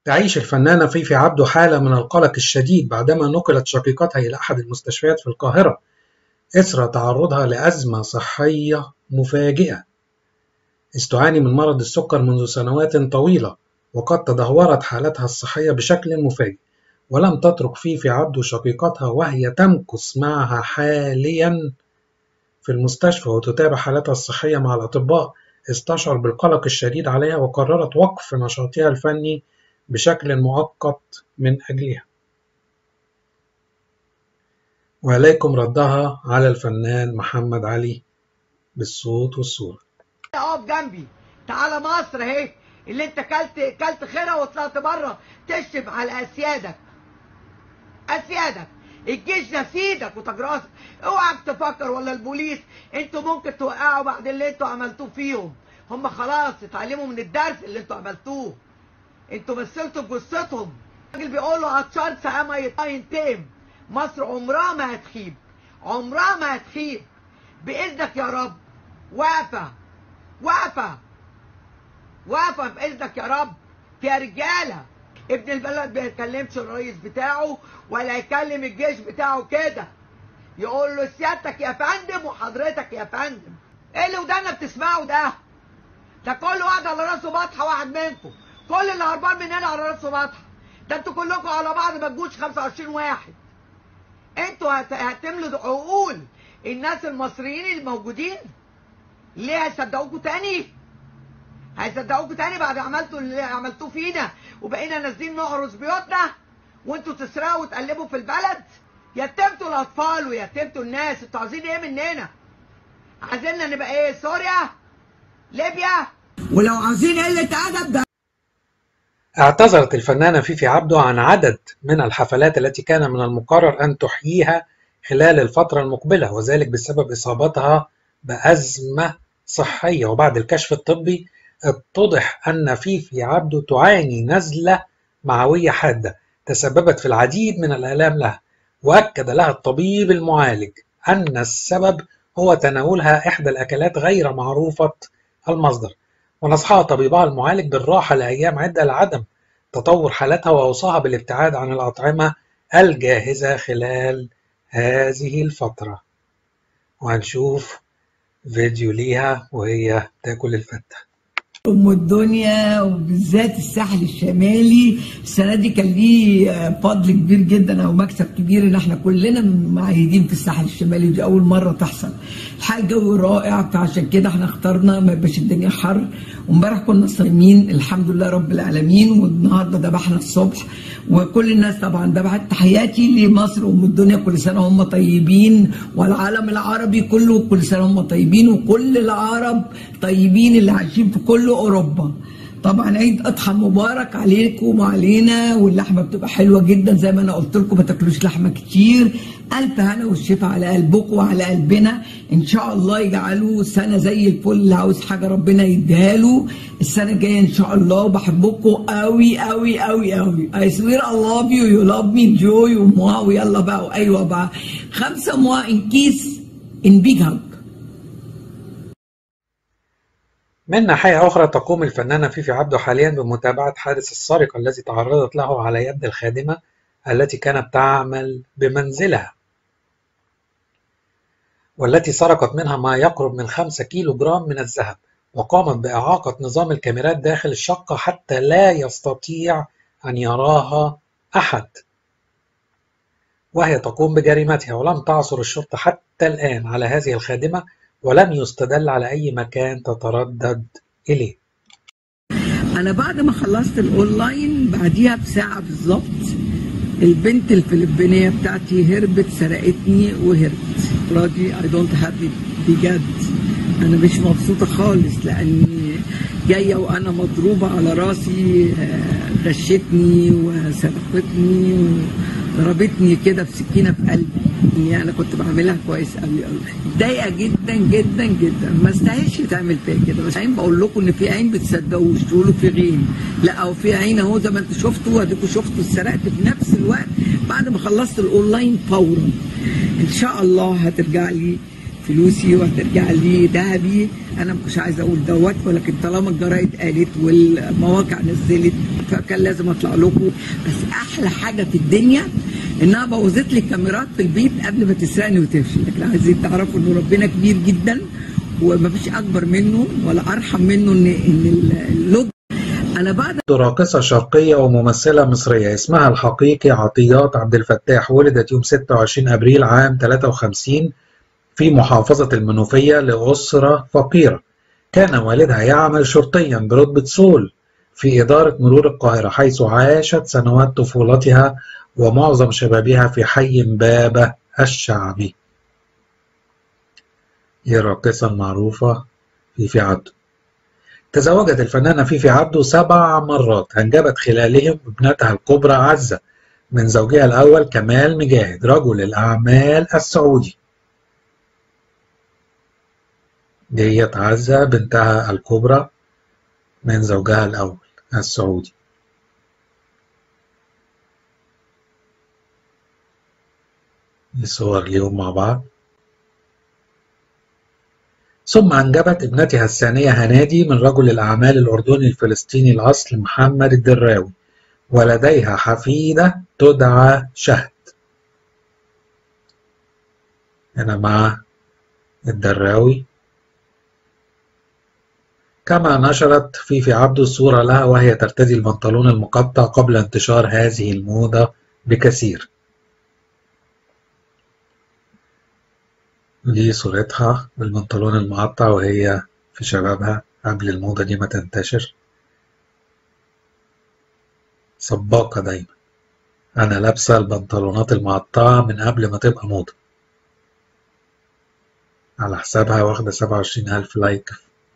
تعيش الفنانة فيفي عبده حالة من القلق الشديد بعدما نقلت شقيقتها إلى أحد المستشفيات في القاهرة إثر تعرضها لأزمة صحية مفاجئة إذ تعاني من مرض السكر منذ سنوات طويلة وقد تدهورت حالتها الصحية بشكل مفاجئ ولم تترك فيفي عبده شقيقتها وهي تمكث معها حاليا في المستشفى وتتابع حالتها الصحية مع الأطباء إذ تشعر بالقلق الشديد عليها وقررت وقف نشاطها الفني بشكل مؤقت من أجلها وإليكم ردها على الفنان محمد علي بالصوت والصورة اقف جنبي تعالى مصر اهي اللي انت كلت كلت خيرها وطلعت بره تشتم على اسيادك اسيادك الجيش ده سيدك وتجراسك اوعك تفكر ولا البوليس انتوا ممكن توقعوا بعد اللي انتوا عملتوه فيهم هم خلاص اتعلموا من الدرس اللي انتوا عملتوه انتوا مثلتوا بجثتهم الراجل بيقول له عطشان ساعه ما ينتقم مصر عمرها ما هتخيب عمرها ما هتخيب باذنك يا رب واقفه واقفه واقفه باذنك يا رب يا رجاله ابن البلد ما يكلمش الرئيس بتاعه ولا يكلم الجيش بتاعه كده يقول له سيادتك يا فندم وحضرتك يا فندم ايه اللي ودانا بتسمعه ده ده كل واحد على راسه بطحه واحد منكم كل اللي هربان من هنا على راسه بطحه ده انتوا كلكم على بعض ما تجوش 25 واحد انتوا هتملوا عقول الناس المصريين الموجودين ليه هيصدقوكوا تاني هيصدقوكوا تاني بعد عملتوا اللي عملتوه فينا وبقينا نازلين نحرس بيوتنا وانتوا تسرقوا وتقلبوا في البلد يتمتوا الاطفال ويتمتوا الناس انتوا عايزين ايه مننا عايزيننا نبقى ايه سوريا ليبيا ولو عايزين قله ادب ده اعتذرت الفنانة فيفي عبده عن عدد من الحفلات التي كان من المقرر أن تحييها خلال الفترة المقبلة وذلك بسبب إصابتها بأزمة صحية وبعد الكشف الطبي اتضح أن فيفي عبده تعاني نزلة معوية حادة تسببت في العديد من الآلام لها وأكد لها الطبيب المعالج أن السبب هو تناولها إحدى الأكلات غير معروفة المصدر ونصحها طبيبها المعالج بالراحة لأيام عدة لعدم تطور حالتها وأوصاها بالابتعاد عن الأطعمة الجاهزة خلال هذه الفترة وهنشوف فيديو ليها وهي تاكل الفتة ام الدنيا وبالذات الساحل الشمالي السنه دي كان ليه فضل كبير جدا او مكسب كبير ان احنا كلنا معيدين في الساحل الشمالي دي اول مره تحصل الحال الجو رائع فعشان كده احنا اخترنا ما يبقاش الدنيا حر وامبارح كنا صايمين الحمد لله رب العالمين والنهارده ذبحنا الصبح وكل الناس طبعا ذبحت تحياتي لمصر وام الدنيا كل سنه هم طيبين والعالم العربي كله كل سنه هم طيبين وكل العرب طيبين اللي عايشين في كل اوروبا طبعا عيد اضحى مبارك عليكم وعلينا واللحمه بتبقى حلوه جدا زي ما انا قلت لكم ما تاكلوش لحمه كتير الف هنا والشفا على قلبكم وعلى قلبنا ان شاء الله يجعلوا سنه زي الفل اللي عاوز حاجه ربنا يديها له السنه الجايه ان شاء الله بحبكم قوي قوي قوي قوي I swear I love you you love me joy وموا ويلا بقى وايوه بقى خمسه موا ان كيس ان بيج هاج من ناحية أخرى تقوم الفنانة فيفي عبده حاليا بمتابعة حادث السرقة الذي تعرضت له على يد الخادمة التي كانت تعمل بمنزلها والتي سرقت منها ما يقرب من خمسة كيلو جرام من الذهب وقامت بإعاقة نظام الكاميرات داخل الشقة حتى لا يستطيع أن يراها أحد وهي تقوم بجريمتها ولم تعثر الشرطة حتى الآن على هذه الخادمة ولم يستدل على أي مكان تتردد إليه أنا بعد ما خلصت الأونلاين بعديها بساعة بالظبط البنت الفلبينية بتاعتي هربت سرقتني وهربت راضي I don't have it بجد أنا مش مبسوطة خالص لأني جاية وأنا مضروبة على راسي غشتني وسرقتني وضربتني كده بسكينة في قلبي يعني أنا كنت بعملها كويس قوي قوي متضايقة جدا جدا جدا ما استاهلش تعمل فيا كده بس عين بقول لكم إن في عين بتصدقوش تقولوا في غين لا أو في عين أهو زي ما أنتوا شفتوا وأديكوا شفتوا اتسرقت في نفس الوقت بعد ما خلصت الأونلاين فورا إن شاء الله هترجع لي فلوسي وهترجع لي ذهبي انا ما كنتش عايزه اقول دوت ولكن طالما الجرايد قالت والمواقع نزلت فكان لازم اطلع لكم بس احلى حاجه في الدنيا انها بوظت لي الكاميرات في البيت قبل ما تسرقني وتمشي لكن عايزين تعرفوا ان ربنا كبير جدا ومفيش اكبر منه ولا ارحم منه ان ان اللب انا بعد راقصة شرقية وممثلة مصرية اسمها الحقيقي عطيات عبد الفتاح ولدت يوم 26 أبريل عام 53 في محافظة المنوفية لأسرة فقيرة كان والدها يعمل شرطيا برتبة صول في إدارة مرور القاهرة حيث عاشت سنوات طفولتها ومعظم شبابها في حي بابة الشعبي هي الراقصة المعروفة فيفي عبده تزوجت الفنانة فيفي عبده سبع مرات أنجبت خلالهم ابنتها الكبرى عزة من زوجها الأول كمال مجاهد رجل الأعمال السعودي ديت عزة بنتها الكبرى من زوجها الأول السعودي دي صور اليوم مع بعض ثم أنجبت ابنتها الثانية هنادي من رجل الأعمال الأردني الفلسطيني الأصل محمد الدراوي ولديها حفيدة تدعى شهد هنا مع الدراوي كما نشرت فيفي عبده صورة لها وهي ترتدي البنطلون المقطع قبل انتشار هذه الموضة بكثير دي صورتها بالبنطلون المقطع وهي في شبابها قبل الموضة دي ما تنتشر سباقة دايما أنا لابسة البنطلونات المقطعة من قبل ما تبقى موضة على حسابها واخدة سبعة وعشرين ألف لايك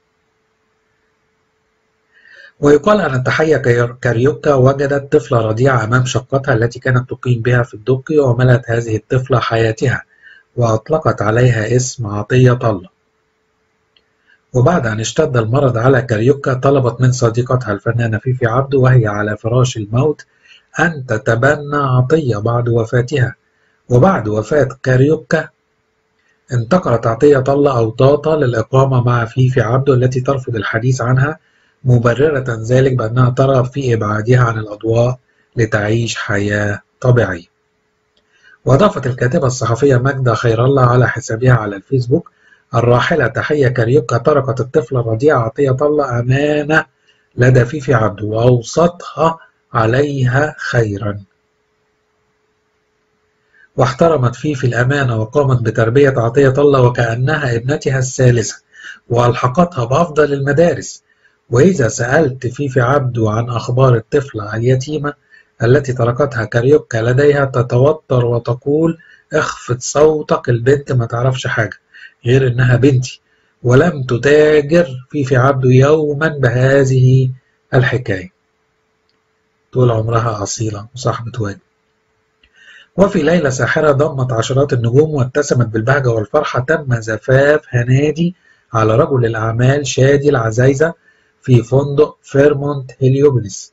ويقال أن التحية كاريوكا وجدت طفلة رضيعة أمام شقتها التي كانت تقيم بها في الدقي وملأت هذه الطفلة حياتها وأطلقت عليها اسم عطية الله وبعد أن اشتد المرض على كاريوكا طلبت من صديقتها الفنانة فيفي عبده وهي على فراش الموت أن تتبنى عطية بعد وفاتها وبعد وفاة كاريوكا انتقلت عطية الله أو طاطا للإقامة مع فيفي عبده التي ترفض الحديث عنها مبررة ذلك بأنها ترغب في إبعادها عن الأضواء لتعيش حياة طبيعية وأضافت الكاتبة الصحفية ماجدة خير الله على حسابها على الفيسبوك الراحلة تحية كاريوكا تركت الطفلة الرضيعة عطية الله أمانة لدى فيفي عبده وأوصتها عليها خيرا واحترمت فيفي الأمانة وقامت بتربية عطية الله وكأنها ابنتها الثالثة وألحقتها بأفضل المدارس وإذا سألت فيفي عبده عن أخبار الطفلة اليتيمة التي تركتها كاريوكا لديها تتوتر وتقول اخفض صوتك البنت ما تعرفش حاجة غير إنها بنتي ولم تتاجر فيفي عبده يوما بهذه الحكاية طول عمرها أصيلة وصاحبة واجب وفي ليلة ساحرة ضمت عشرات النجوم واتسمت بالبهجة والفرحة تم زفاف هنادي على رجل الأعمال شادي العزايزة في فندق فيرمونت هيليوبوليس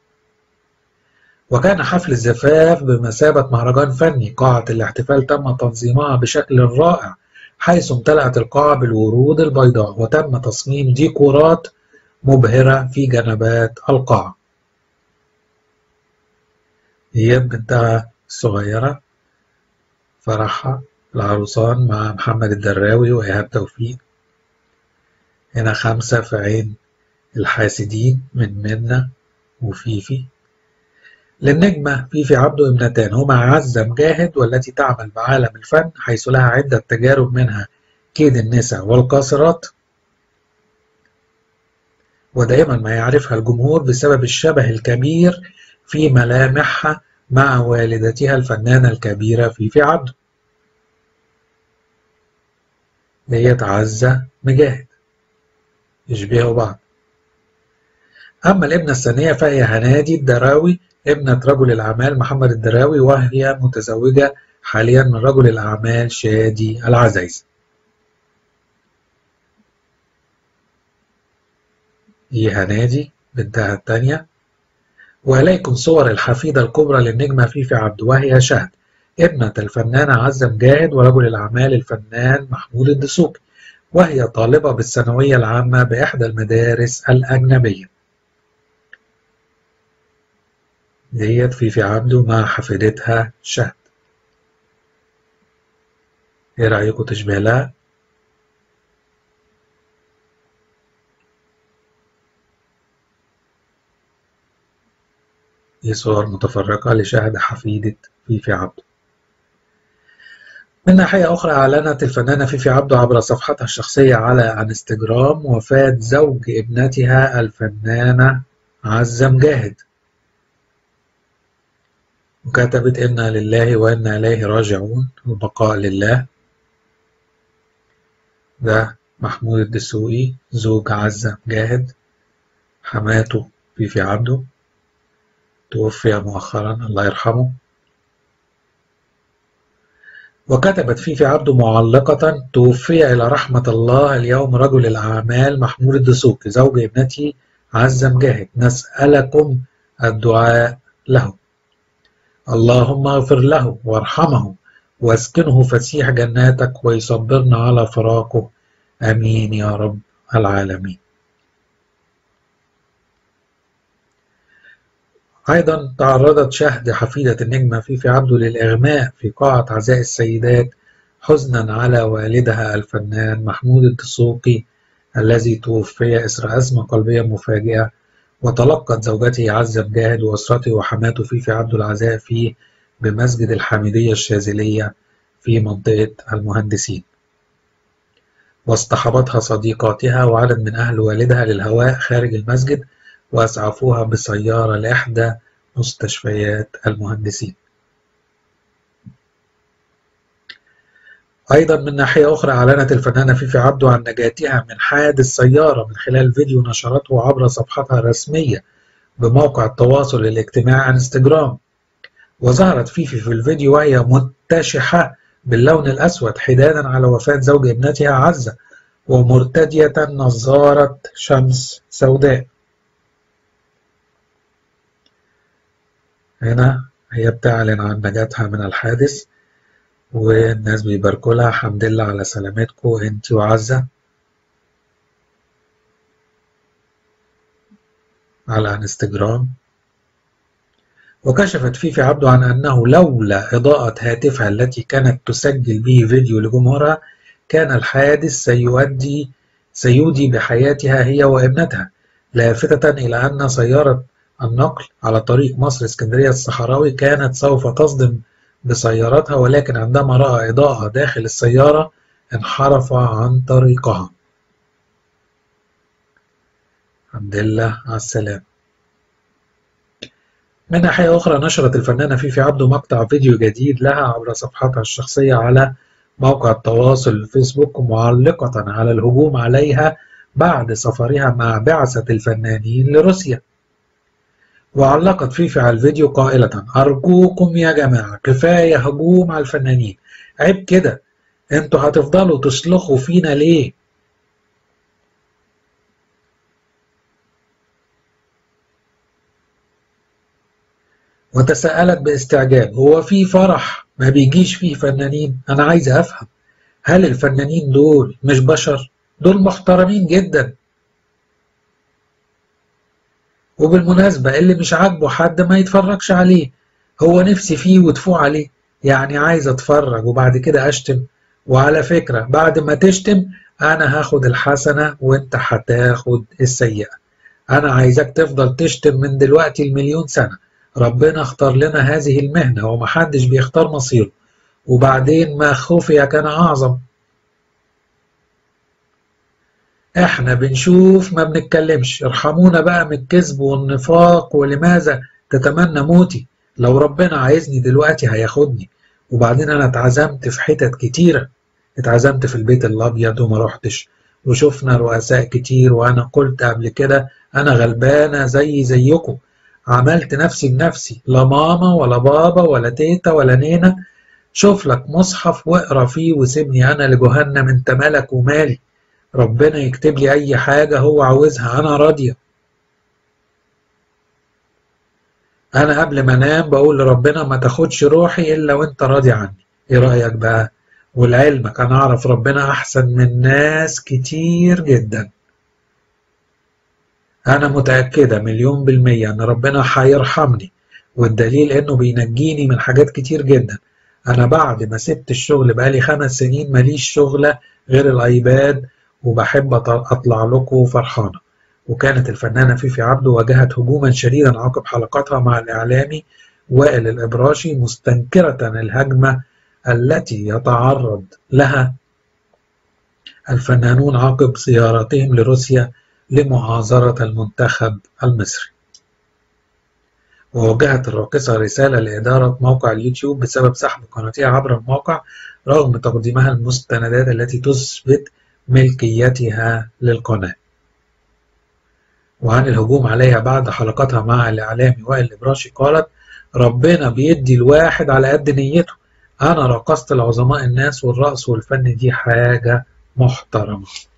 وكان حفل الزفاف بمثابة مهرجان فني قاعة الاحتفال تم تنظيمها بشكل رائع حيث امتلأت القاعة بالورود البيضاء وتم تصميم ديكورات مبهرة في جنبات القاعة هي بنتها الصغيرة فرحها العروسان مع محمد الدراوي وإيهاب توفيق هنا خمسة في عين الحاسدين من منا وفيفي للنجمة فيفي عبده ابنتان هما عزة مجاهد والتي تعمل بعالم الفن حيث لها عدة تجارب منها كيد النساء والقاصرات ودائما ما يعرفها الجمهور بسبب الشبه الكبير في ملامحها مع والدتها الفنانة الكبيرة فيفي عبده ديت عزة مجاهد يشبهوا بعض أما الابنة الثانية فهي هنادي الدراوي ابنة رجل الأعمال محمد الدراوي وهي متزوجة حاليا من رجل الأعمال شادي العزيز هي هنادي بنتها الثانية وإليكم صور الحفيدة الكبرى للنجمة فيفي عبد وهي شهد ابنة الفنانة عزة مجاهد ورجل الأعمال الفنان محمود الدسوقي وهي طالبة بالثانوية العامة بإحدى المدارس الأجنبية ديت فيفي عبده مع حفيدتها شهد ايه رأيكم تشبه لها؟ دي صور متفرقة لشهد حفيدة فيفي عبده من ناحية أخرى أعلنت الفنانة فيفي عبده عبر صفحتها الشخصية على انستجرام وفاة زوج ابنتها الفنانة عزة مجاهد وكتبت إنا لله وإنا إليه راجعون البقاء لله ده محمود الدسوقي زوج عزة مجاهد حماته فيفي عبده توفي مؤخرا الله يرحمه وكتبت فيفي عبده معلقة توفي إلى رحمة الله اليوم رجل الأعمال محمود الدسوقي زوج ابنتي عزة مجاهد نسألكم الدعاء له اللهم اغفر له وارحمه واسكنه فسيح جناتك ويصبرنا على فراقه امين يا رب العالمين ايضا تعرضت شهد حفيدة النجمة فيفي عبده للاغماء في قاعة عزاء السيدات حزنا على والدها الفنان محمود الدسوقي الذي توفي اثر ازمة قلبية مفاجئة وتلقت زوجته عزة مجاهد وأسرته وحماته فيفي عبد العزاء فيه بمسجد الحميدية الشاذلية في منطقة المهندسين واصطحبتها صديقاتها وعدد من أهل والدها للهواء خارج المسجد وأسعفوها بسيارة لإحدى مستشفيات المهندسين أيضا من ناحية أخرى أعلنت الفنانة فيفي عبده عن نجاتها من حادث سيارة من خلال فيديو نشرته عبر صفحتها الرسمية بموقع التواصل الاجتماعي انستجرام وظهرت فيفي في الفيديو وهي متشحة باللون الأسود حدادا على وفاة زوج ابنتها عزة ومرتدية نظارة شمس سوداء هنا هي بتعلن عن نجاتها من الحادث والناس بيباركوا لها الحمد لله على سلامتكم انت وعزة على انستجرام وكشفت فيفي عبده عن أنه لولا إضاءة هاتفها التي كانت تسجل به فيديو لجمهورها كان الحادث سيؤدي سيودي بحياتها هي وابنتها لافتة إلى أن سيارة النقل على طريق مصر اسكندرية الصحراوي كانت سوف تصدم بسيارتها ولكن عندما رأى إضاءة داخل السيارة انحرف عن طريقها الحمد لله على السلامة من ناحية أخرى نشرت الفنانة فيفي عبده مقطع فيديو جديد لها عبر صفحتها الشخصية على موقع التواصل الفيسبوك معلقة على الهجوم عليها بعد سفرها مع بعثة الفنانين لروسيا وعلقت فيفي على الفيديو قائلة أرجوكم يا جماعة كفاية هجوم على الفنانين عيب كده انتوا هتفضلوا تسلخوا فينا ليه وتساءلت باستعجاب هو في فرح ما بيجيش فيه فنانين انا عايز افهم هل الفنانين دول مش بشر دول محترمين جدا وبالمناسبة اللي مش عاجبه حد ما يتفرجش عليه هو نفسي فيه وتفوق عليه يعني عايز اتفرج وبعد كده اشتم وعلى فكرة بعد ما تشتم انا هاخد الحسنة وانت هتاخد السيئة انا عايزك تفضل تشتم من دلوقتي المليون سنة ربنا اختار لنا هذه المهنة ومحدش بيختار مصيره وبعدين ما خفي كان أعظم احنا بنشوف ما بنتكلمش ارحمونا بقى من الكذب والنفاق ولماذا تتمنى موتي لو ربنا عايزني دلوقتي هياخدني وبعدين انا اتعزمت في حتت كتيرة اتعزمت في البيت الابيض وما رحتش وشفنا رؤساء كتير وانا قلت قبل كده انا غلبانة زي زيكم عملت نفسي بنفسي لا ماما ولا بابا ولا تيتا ولا نينا شوف لك مصحف واقرا فيه وسيبني انا لجهنم انت مالك ومالي ربنا يكتب لي اي حاجة هو عاوزها انا راضية انا قبل ما انام بقول لربنا ما تاخدش روحي الا وانت راضي عني ايه رايك بقى ولعلمك انا اعرف ربنا احسن من ناس كتير جدا انا متاكده مليون بالميه ان ربنا هيرحمني والدليل انه بينجيني من حاجات كتير جدا انا بعد ما سبت الشغل بقالي خمس سنين ماليش شغله غير الايباد وبحب اطلع لكم فرحانه وكانت الفنانة فيفي عبده واجهت هجوما شديدا عقب حلقاتها مع الإعلامي وائل الإبراشي مستنكرة الهجمة التي يتعرض لها الفنانون عقب زيارتهم لروسيا لمعاذرة المنتخب المصري ووجهت الراقصة رسالة لإدارة موقع اليوتيوب بسبب سحب قناتها عبر الموقع رغم تقديمها المستندات التي تثبت ملكيتها للقناه وعن الهجوم عليها بعد حلقتها مع الإعلامي وائل الإبراشي قالت ربنا بيدي الواحد على قد نيته أنا رقصت العظماء الناس والرقص والفن دي حاجة محترمة